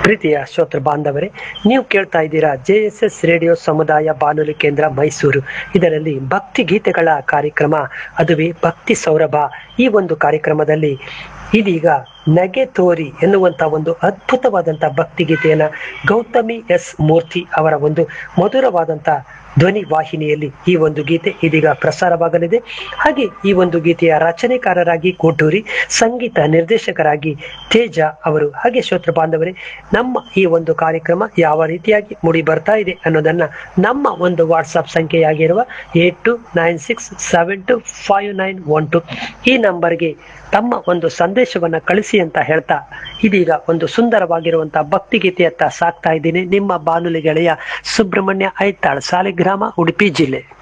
ಪ್ರೀತಿಯ ಶ್ರೋತೃ ಬಾಂಧವರೇ ನೀವು ಕೇಳ್ತಾ ಇದ್ದೀರಾ ಜೆ ಎಸ್ ಎಸ್ ರೇಡಿಯೋ ಸಮುದಾಯ ಬಾನುಲಿ ಕೇಂದ್ರ ಮೈಸೂರು ಇದರಲ್ಲಿ ಭಕ್ತಿ ಗೀತೆಗಳ ಕಾರ್ಯಕ್ರಮ ಅದುವೇ ಭಕ್ತಿ ಸೌರಭ ಈ ಒಂದು ಕಾರ್ಯಕ್ರಮದಲ್ಲಿ ಇದೀಗ ನಗೆ ತೋರಿ ಎನ್ನುವಂತ ಒಂದು ಅದ್ಭುತವಾದಂತ ಭಕ್ತಿ ಗೀತೆಯನ್ನ ಗೌತಮಿ ಎಸ್ ಮೂರ್ತಿ ಅವರ ಒಂದು ಮಧುರವಾದಂತ ಧ್ವನಿ ವಾಹಿನಿಯಲ್ಲಿ ಈ ಒಂದು ಗೀತೆ ಇದೀಗ ಪ್ರಸಾರವಾಗಲಿದೆ ಹಾಗೆ ಈ ಒಂದು ಗೀತೆಯ ರಚನೆಕಾರರಾಗಿ ಕೋಟೂರಿ ಸಂಗೀತ ನಿರ್ದೇಶಕರಾಗಿ ತೇಜ ಅವರು ಹಾಗೆ ಶ್ರೋತೃ ಬಾಂಧವರೇ ನಮ್ಮ ಈ ಒಂದು ಕಾರ್ಯಕ್ರಮ ಯಾವ ರೀತಿಯಾಗಿ ಮೂಡಿ ಬರ್ತಾ ಇದೆ ಅನ್ನೋದನ್ನ ನಮ್ಮ ಒಂದು ವಾಟ್ಸಪ್ ಸಂಖ್ಯೆಯಾಗಿರುವ eight two nine six seven two five nine one two ಈ ನಂಬರ್ಗೆ ತಮ್ಮ ಒಂದು ಸಂದೇಶವನ್ನ ಕಳಿಸಿ ಅಂತ ಹೇಳ್ತಾ ಇದೀಗ ಒಂದು ಸುಂದರವಾಗಿರುವಂತಹ ಭಕ್ತಿ ಗೀತೆಯತ್ತ ಸಾಕ್ತಾ ಇದ್ದೀನಿ ನಿಮ್ಮ ಬಾನುಲಿ ಗೆಳೆಯ ಸುಬ್ರಹ್ಮಣ್ಯ ಐತಾಳ್ ಸಾಲಿಗ್ರಾಮ ಉಡುಪಿ ಜಿಲ್ಲೆ